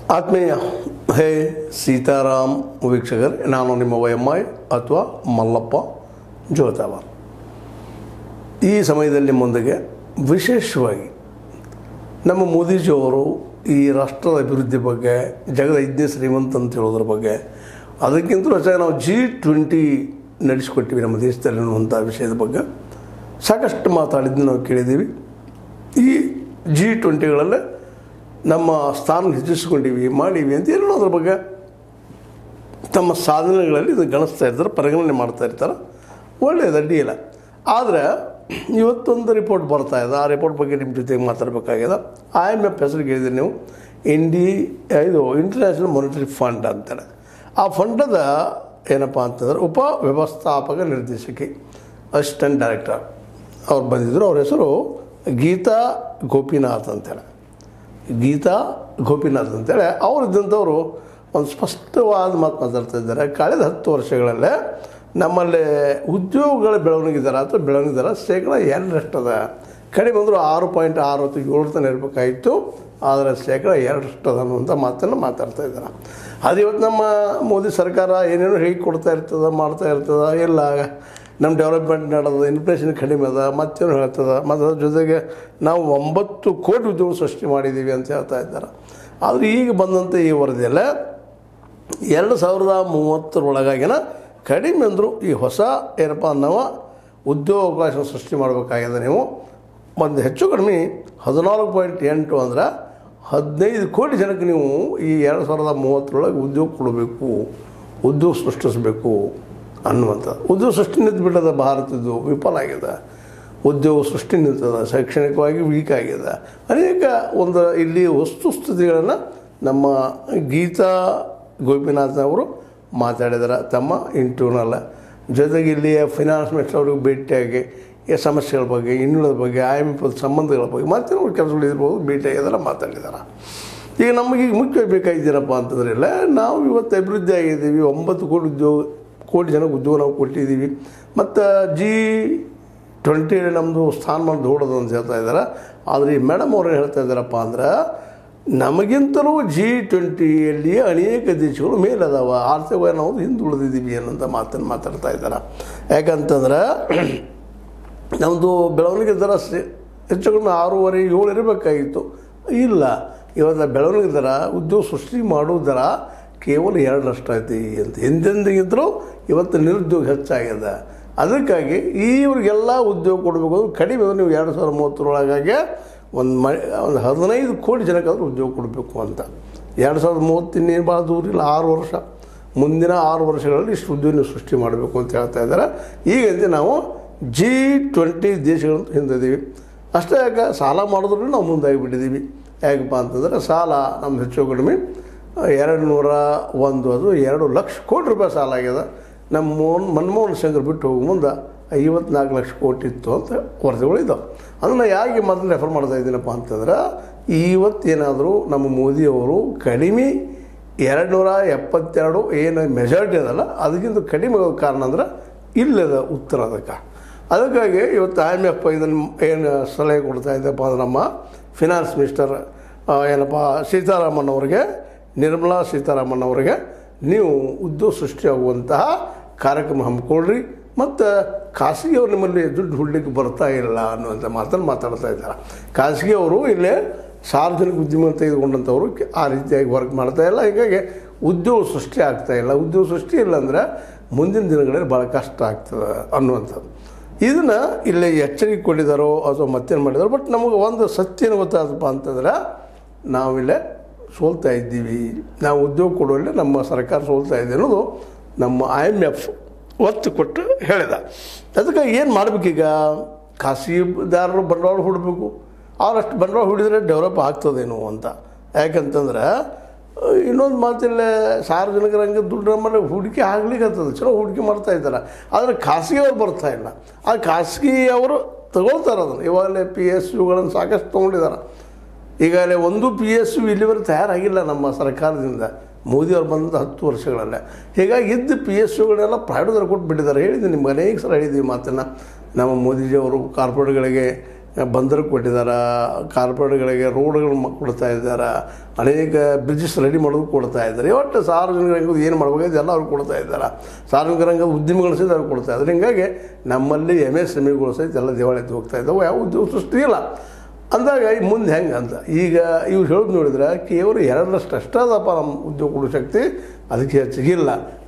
ಆತ್ಮೀಯ ಹೇ ಸೀತಾರಾಮ್ ವೀಕ್ಷಕರೇ ನಾನು ನಿಮ್ಮ ವೈಎಂಐ ಅಥವಾ ಮಲ್ಲಪ್ಪ ಜೋತಾವ ಈ ಸಮಯದಲ್ಲಿ ಮುಂದೆಗೆ ವಿಶೇಷವಾಗಿ ನಮ್ಮ ಮೋದಿಜಿಯವರು ಈ ರಾಷ್ಟ್ರದ ಅಭಿವೃದ್ಧಿ ಬಗ್ಗೆ ಜಗದ ಐದನೇ ಶ್ರೀಮಂತ ಅಂತ ಹೇಳೋದ್ರ ಬಗ್ಗೆ ಅದಕ್ಕಿಂತಲೂ ಹೆಚ್ಚಾಗಿ ನಾವು ಜಿ ಟ್ವೆಂಟಿ ನಡೆಸಿಕೊಟ್ಟಿವಿ ನಮ್ಮ ದೇಶದಲ್ಲಿ ಅನ್ನುವಂಥ ವಿಷಯದ ಬಗ್ಗೆ ಸಾಕಷ್ಟು ಮಾತಾಡಿದ್ದು ನಾವು ಕೇಳಿದ್ದೀವಿ ಈ ಜಿ ಟ್ವೆಂಟಿಗಳಲ್ಲೇ ನಮ್ಮ ಸ್ಥಾನ ಹೆಚ್ಚಿಸ್ಕೊಂಡಿವಿ ಮಾಡೀವಿ ಅಂತ ಹೇಳೋದ್ರ ಬಗ್ಗೆ ತಮ್ಮ ಸಾಧನೆಗಳಲ್ಲಿ ಇದು ಗಣಿಸ್ತಾ ಇರ್ತಾರೆ ಪರಿಗಣನೆ ಮಾಡ್ತಾ ಇರ್ತಾರೆ ಒಳ್ಳೆಯದು ಅಡ್ಡಿಯಿಲ್ಲ ಆದರೆ ಇವತ್ತೊಂದು ರಿಪೋರ್ಟ್ ಬರ್ತಾ ಇದೆ ಆ ರಿಪೋರ್ಟ್ ಬಗ್ಗೆ ನಿಮ್ಮ ಜೊತೆಗೆ ಮಾತಾಡಬೇಕಾಗ್ಯದ ಐ ಎಮ್ ಎಫ್ ಹೆಸರು ಕೇಳಿದ್ರಿ ನೀವು ಇಂಡಿ ಇದು ಇಂಟರ್ನ್ಯಾಷನಲ್ ಮಾನಿಟರಿ ಫಂಡ್ ಅಂತಾರೆ ಆ ಫಂಡದ ಏನಪ್ಪ ಅಂತಂದ್ರೆ ಉಪ ವ್ಯವಸ್ಥಾಪಕ ನಿರ್ದೇಶಕಿ ಅಸಿಸ್ಟೆಂಟ್ ಡೈರೆಕ್ಟರ್ ಅವ್ರು ಬಂದಿದ್ದರು ಅವ್ರ ಹೆಸರು ಗೀತಾ ಗೋಪಿನಾಥ್ ಅಂತೇಳಿ ಗೀತಾ ಗೋಪಿನಾಥ್ ಅಂತೇಳಿ ಅವರಿದ್ದಂಥವ್ರು ಒಂದು ಸ್ಪಷ್ಟವಾದ ಮಾತು ಮಾತಾಡ್ತಾ ಇದ್ದಾರೆ ಕಳೆದ ಹತ್ತು ವರ್ಷಗಳಲ್ಲೇ ನಮ್ಮಲ್ಲಿ ಉದ್ಯೋಗಗಳ ಬೆಳವಣಿಗೆ ದರ ಅಥವಾ ಬೆಳವಣಿಗೆ ದರ ಶೇಕಡ ಎರಡರಷ್ಟದ ಕಡಿಮೆ ಅಂದರೂ ಆರು ಪಾಯಿಂಟ್ ಆರು ಅಥವಾ ಏಳು ತನಕ ಇರಬೇಕಾಯಿತು ಆದರೆ ಶೇಕಡ ಎರಡರಷ್ಟದ ಅನ್ನುವಂಥ ಮಾತನ್ನು ಮಾತಾಡ್ತಾ ಇದ್ದಾರೆ ಅದು ಇವತ್ತು ನಮ್ಮ ಮೋದಿ ಸರ್ಕಾರ ಏನೇನೋ ಹೇಗೆ ಕೊಡ್ತಾ ಇರ್ತದೆ ಮಾಡ್ತಾ ಇರ್ತದೆ ಎಲ್ಲ ನಮ್ಮ ಡೆವಲಪ್ಮೆಂಟ್ ನಡೆದ ಇನ್ಫ್ಲೇಷನ್ ಕಡಿಮೆ ಅದ ಮತ್ತೇನು ಹೇಳ್ತದೆ ಮತ್ತು ಅದ್ರ ಜೊತೆಗೆ ನಾವು ಒಂಬತ್ತು ಕೋಟಿ ಉದ್ಯೋಗ ಸೃಷ್ಟಿ ಮಾಡಿದ್ದೀವಿ ಅಂತ ಹೇಳ್ತಾ ಇದ್ದಾರೆ ಆದರೆ ಈಗ ಬಂದಂಥ ಈ ವರದಿಯಲ್ಲೇ ಎರಡು ಸಾವಿರದ ಮೂವತ್ತರೊಳಗಾಗಿನ ಕಡಿಮೆ ಅಂದರು ಈ ಹೊಸ ಏನಪ್ಪ ನಾವು ಉದ್ಯೋಗಾವಕಾಶ ಸೃಷ್ಟಿ ಮಾಡಬೇಕಾಗಿದೆ ನೀವು ಒಂದು ಹೆಚ್ಚು ಕಡಿಮೆ ಹದಿನಾಲ್ಕು ಪಾಯಿಂಟ್ ಎಂಟು ಅಂದ್ರೆ ಹದಿನೈದು ಕೋಟಿ ಜನಕ್ಕೆ ನೀವು ಈ ಎರಡು ಸಾವಿರದ ಮೂವತ್ತರೊಳಗೆ ಉದ್ಯೋಗ ಕೊಡಬೇಕು ಉದ್ಯೋಗ ಸೃಷ್ಟಿಸಬೇಕು ಅನ್ನುವಂಥ ಉದ್ಯೋಗ ಸೃಷ್ಟಿ ನಿಂತು ಬಿಟ್ಟದ ಭಾರತದ್ದು ವಿಫಲ ಆಗಿದೆ ಉದ್ಯೋಗ ಸೃಷ್ಟಿ ನಿಂತದ ಶೈಕ್ಷಣಿಕವಾಗಿ ವೀಕ್ ಆಗಿದೆ ಅನೇಕ ಒಂದು ಇಲ್ಲಿ ವಸ್ತುಸ್ಥಿತಿಗಳನ್ನು ನಮ್ಮ ಗೀತಾ ಗೋಪಿನಾಥ್ ಅವರು ಮಾತಾಡಿದಾರೆ ತಮ್ಮ ಇಂಟರ್ನಲ್ ಜೊತೆಗೆ ಇಲ್ಲಿಯ ಫೈನಾನ್ಸ್ ಮಿನಿಸ್ಟರ್ ಅವ್ರಿಗೆ ಭೇಟಿಯಾಗಿ ಈ ಸಮಸ್ಯೆಗಳ ಬಗ್ಗೆ ಇನ್ನುಳಿದ ಬಗ್ಗೆ ಐ ಎಮ್ ಎಫ್ ಸಂಬಂಧಗಳ ಬಗ್ಗೆ ಮತ್ತೇನು ಕೆಲಸಗಳು ಇರ್ಬೋದು ಭೇಟಿಯಾಗಿದ್ದಾರೆ ಮಾತಾಡಿದ್ದಾರೆ ಈಗ ನಮಗೆ ಈಗ ಮುಖ್ಯ ಬೇಕಾಗಿದ್ದೀರಪ್ಪ ಅಂತಂದ್ರೆ ಇಲ್ಲ ನಾವು ಇವತ್ತು ಅಭಿವೃದ್ಧಿ ಆಗಿದ್ದೀವಿ ಒಂಬತ್ತು ಕೋಟಿ ಉದ್ಯೋಗ ಕೋಟಿ ಜನಕ್ಕೆ ಉದ್ಯೋಗ ನಾವು ಕೊಟ್ಟಿದ್ದೀವಿ ಮತ್ತು ಜಿ ಟ್ವೆಂಟಿ ನಮ್ಮದು ಸ್ಥಾನಮಾನ ದೊಡ್ಡದು ಅಂತ ಹೇಳ್ತಾ ಇದ್ದಾರೆ ಆದರೆ ಈ ಮೇಡಮ್ ಅವ್ರು ಏನು ಹೇಳ್ತಾ ಇದ್ದಾರಪ್ಪ ಅಂದ್ರೆ ನಮಗಿಂತಲೂ ಜಿ ಟ್ವೆಂಟಿಯಲ್ಲಿ ಅನೇಕ ದೇಶಗಳು ಮೇಲದಾವ ಆರ್ಥಿಕವಾಗಿ ನಾವು ಹಿಂದುಳಿದಿದ್ದೀವಿ ಅನ್ನೋಂಥ ಮಾತನ್ನು ಮಾತಾಡ್ತಾ ಇದ್ದಾರೆ ಯಾಕಂತಂದ್ರೆ ನಮ್ಮದು ಬೆಳವಣಿಗೆ ದರ ಸ- ಹೆಚ್ಚು ಕಡಿಮೆ ಆರೂವರೆ ಏಳು ಇರಬೇಕಾಗಿತ್ತು ಇಲ್ಲ ಇವತ್ತು ಬೆಳವಣಿಗೆ ದರ ಉದ್ಯೋಗ ಸೃಷ್ಟಿ ಮಾಡೋ ದರ ಕೇವಲ ಎರಡರಷ್ಟು ಐತಿ ಅಂತ ಎಂದೆಂದಿಗಿಂತಲೂ ಇವತ್ತು ನಿರುದ್ಯೋಗ ಹೆಚ್ಚಾಗಿದೆ ಅದಕ್ಕಾಗಿ ಇವ್ರಿಗೆಲ್ಲ ಉದ್ಯೋಗ ಕೊಡಬೇಕು ಅಂದ್ರೆ ಕಡಿಮೆ ಅಂದ್ರೆ ನೀವು ಎರಡು ಸಾವಿರದ ಮೂವತ್ತರೊಳಗಾಗಿ ಒಂದು ಮ ಒಂದು ಹದಿನೈದು ಕೋಟಿ ಜನಕ್ಕಾದ್ರೂ ಉದ್ಯೋಗ ಕೊಡಬೇಕು ಅಂತ ಎರಡು ಸಾವಿರದ ಮೂವತ್ತಿನ್ನೇನು ಭಾಳ ದೂರ ಇಲ್ಲ ಆರು ವರ್ಷ ಮುಂದಿನ ಆರು ವರ್ಷಗಳಲ್ಲಿ ಇಷ್ಟು ಉದ್ಯೋಗ ನೀವು ಸೃಷ್ಟಿ ಮಾಡಬೇಕು ಅಂತ ಹೇಳ್ತಾ ಇದ್ದಾರೆ ಈಗಂತೆ ನಾವು ಜಿ ಟ್ವೆಂಟಿ ದೇಶಗಳಂತ ಹಿಂದಿದ್ದೀವಿ ಅಷ್ಟೇ ಯಾಕೆ ಸಾಲ ಮಾಡಿದ್ರು ನಾವು ಮುಂದಾಗಿಬಿಟ್ಟಿದ್ದೀವಿ ಯಾಕಪ್ಪ ಅಂತಂದರೆ ಸಾಲ ನಮ್ಮ ಹೆಚ್ಚು ಕಡಿಮೆ ಎರಡು ನೂರ ಒಂದು ಅದು ಎರಡು ಲಕ್ಷ ಕೋಟಿ ರೂಪಾಯಿ ಸಾಲ ಆಗ್ಯದ ನಮ್ಮ ಮೋಹನ್ ಮನಮೋಹನ್ ಸಿಂಗ್ ಬಿಟ್ಟು ಹೋಗೋ ಮುಂದೆ ಐವತ್ನಾಲ್ಕು ಲಕ್ಷ ಕೋಟಿ ಇತ್ತು ಅಂತ ವರದಿಗಳು ಇದ್ದಾವೆ ಅದನ್ನು ಯಾಕೆ ಮೊದಲು ರೆಫರ್ ಮಾಡ್ತಾ ಇದ್ದೀನಪ್ಪ ಅಂತಂದ್ರೆ ಇವತ್ತೇನಾದರೂ ನಮ್ಮ ಮೋದಿಯವರು ಕಡಿಮೆ ಎರಡು ನೂರ ಎಪ್ಪತ್ತೆರಡು ಏನು ಮೆಜಾರಿಟಿ ಅದಲ್ಲ ಅದಕ್ಕಿಂತ ಕಡಿಮೆ ಆಗೋದು ಕಾರಣ ಅಂದ್ರೆ ಇಲ್ಲದ ಉತ್ತರ ಅದಕ್ಕೆ ಅದಕ್ಕಾಗಿ ಇವತ್ತು ಐ ಎಮ್ ಎಫ್ ಇದನ್ನು ಏನು ಸಲಹೆ ಕೊಡ್ತಾ ಇದ್ದಪ್ಪ ಅಂದ್ರೆ ನಮ್ಮ ಫಿನಾನ್ಸ್ ಮಿನಿಸ್ಟರ್ ಆ, ಏನಪ್ಪ ಸೀತಾರಾಮನ್ ಅವರಿಗೆ ನಿರ್ಮಲಾ ಸೀತಾರಾಮನ್ ಅವರಿಗೆ ನೀವು ಉದ್ಯೋಗ ಸೃಷ್ಟಿಯಾಗುವಂತಹ ಕಾರ್ಯಕ್ರಮ ಹಮ್ಮಿಕೊಳ್ರಿ ಮತ್ತು ಖಾಸಗಿಯವರು ನಿಮ್ಮಲ್ಲಿ ದುಡ್ಡು ಹುಡ್ಲಿಕ್ಕೆ ಬರ್ತಾ ಇಲ್ಲ ಅನ್ನುವಂಥ ಮಾತನ್ನು ಮಾತಾಡ್ತಾ ಇದ್ದಾರೆ ಖಾಸಗಿಯವರು ಇಲ್ಲೇ ಸಾರ್ವಜನಿಕ ಉದ್ಯಮ ತೆಗೆದುಕೊಂಡಂಥವ್ರು ಕೆ- ಆ ರೀತಿಯಾಗಿ ವರ್ಕ್ ಮಾಡ್ತಾ ಇಲ್ಲ ಹೀಗಾಗಿ ಉದ್ಯೋಗ ಸೃಷ್ಟಿ ಆಗ್ತಾ ಇಲ್ಲ ಉದ್ಯೋಗ ಸೃಷ್ಟಿ ಇಲ್ಲ ಅಂದರೆ ಮುಂದಿನ ದಿನಗಳಲ್ಲಿ ಭಾಳ ಕಷ್ಟ ಆಗ್ತದೆ ಅನ್ನುವಂಥದ್ದು ಇದನ್ನು ಇಲ್ಲಿ ಎಚ್ಚರಿಕೆ ಕೊಟ್ಟಿದ್ದಾರೋ ಅಥವಾ ಮತ್ತೇನು ಮಾಡಿದಾರೋ ಬಟ್ ನಮಗೆ ಒಂದು ಸತ್ಯ ಏನು ಗೊತ್ತಾದಪ್ಪ ಅಂತಂದ್ರೆ ನಾವಿಲ್ಲೇ ಸೋಲ್ತಾ ಇದ್ದೀವಿ ನಾವು ಉದ್ಯೋಗ ಕೊಡುವಲ್ಲಿ ನಮ್ಮ ಸರ್ಕಾರ ಸೋಲ್ತಾ ಇದೆ ಅನ್ನೋದು ನಮ್ಮ ಐ ಎಮ್ ಎಫ್ ಒತ್ತು ಕೊಟ್ಟು ಹೇಳಿದ ಅದಕ್ಕೆ ಏನು ಮಾಡಬೇಕೀಗ ಖಾಸಗಿದಾರರು ಬಂಡವಾಳ ಹೂಡಬೇಕು ಅವರಷ್ಟು ಬಂಡವಾಳ ಹೂಡಿದರೆ ಡೆವಲಪ್ ಆಗ್ತದೇನೋ ಅಂತ ಯಾಕಂತಂದ್ರೆ ಇನ್ನೊಂದು ಮಾತಿಲ್ಲ ಸಾರ್ವಜನಿಕ ರಂಗದ ದುಡ್ಡು ನಮ್ಮಲ್ಲಿ ಹೂಡಿಕೆ ಆಗ್ಲಿಕ್ಕೆ ಚಲೋ ಹೂಡಿಕೆ ಮಾಡ್ತಾ ಇದ್ದಾರೆ ಆದರೆ ಖಾಸಗಿಯವ್ರು ಬರ್ತಾ ಇಲ್ಲ ಆ ಖಾಸಗಿಯವರು ತಗೊಳ್ತಾರೆ ಅದನ್ನು ಇವಾಗಲೇ ಪಿ ಎಸ್ ಯುಗಳನ್ನು ಸಾಕಷ್ಟು ತೊಗೊಂಡಿದ್ದಾರೆ ಈಗಾಗಲೇ ಒಂದು ಪಿ ಎಸ್ ಯು ಇಲ್ಲಿವರೆಗೆ ತಯಾರಾಗಿಲ್ಲ ನಮ್ಮ ಸರ್ಕಾರದಿಂದ ಮೋದಿಯವ್ರು ಬಂದ ಹತ್ತು ವರ್ಷಗಳಲ್ಲೇ ಹೀಗಾಗಿ ಇದ್ದ ಪಿ ಎಸ್ ಯುಗಳನ್ನೆಲ್ಲ ಪ್ರೈವೇಟ್ದವ್ರು ಕೊಟ್ಟು ಬಿಟ್ಟಿದ್ದಾರೆ ಹೇಳಿದ್ದೀನಿ ನಿಮ್ಗೆ ಅನೇಕ ಸಲ ಹೇಳಿದ್ದೀವಿ ಮಾತನ್ನು ನಮ್ಮ ಮೋದಿಜಿಯವರು ಕಾರ್ಪೊರೇಟ್ಗಳಿಗೆ ಬಂದರಿಗೆ ಕೊಟ್ಟಿದ್ದಾರೆ ಕಾರ್ಪೊರೇಟ್ಗಳಿಗೆ ರೋಡ್ಗಳು ಕೊಡ್ತಾ ಇದ್ದಾರೆ ಅನೇಕ ಬ್ರಿಡ್ಜಸ್ ರೆಡಿ ಮಾಡೋದು ಕೊಡ್ತಾ ಇದ್ದಾರೆ ಒಟ್ಟು ಸಾರ್ವಜನಿಕ ರಂಗದ ಏನು ಮಾಡ್ಬೇಕಾಗಿದೆ ಎಲ್ಲ ಅವ್ರು ಕೊಡ್ತಾ ಇದ್ದಾರೆ ಸಾರ್ವಜನಿಕ ರಂಗದ ಉದ್ಯಮಿಗಳು ಸಹಿತ ಅವ್ರು ಕೊಡ್ತಾ ಇದ್ದಾರೆ ಹಿಂಗಾಗಿ ನಮ್ಮಲ್ಲಿ ಎಮ್ ಎಸ್ ಎಮ್ ಇಗಳು ಸಹಿತ ಎಲ್ಲ ದಿವಾಳಿ ಎದ್ದು ಹೋಗ್ತಾ ಇದ್ದಾವೆ ಯಾವ ಉದ್ಯೋಗ ಸೃಷ್ಟಿ ಇಲ್ಲ ಅಂದಾಗ ಈ ಮುಂದೆ ಹೆಂಗೆ ಅಂತ ಈಗ ಇವ್ರು ಹೇಳೋದು ನೋಡಿದ್ರೆ ಕೇವಲ ಎರಡರಷ್ಟು ಅಷ್ಟೇ ಅದಪ್ಪ ನಮ್ಮ ಉದ್ಯೋಗ ಕೊಡೋ ಶಕ್ತಿ ಅದಕ್ಕೆ ಹೆಚ್ಚಿಗಿಲ್ಲ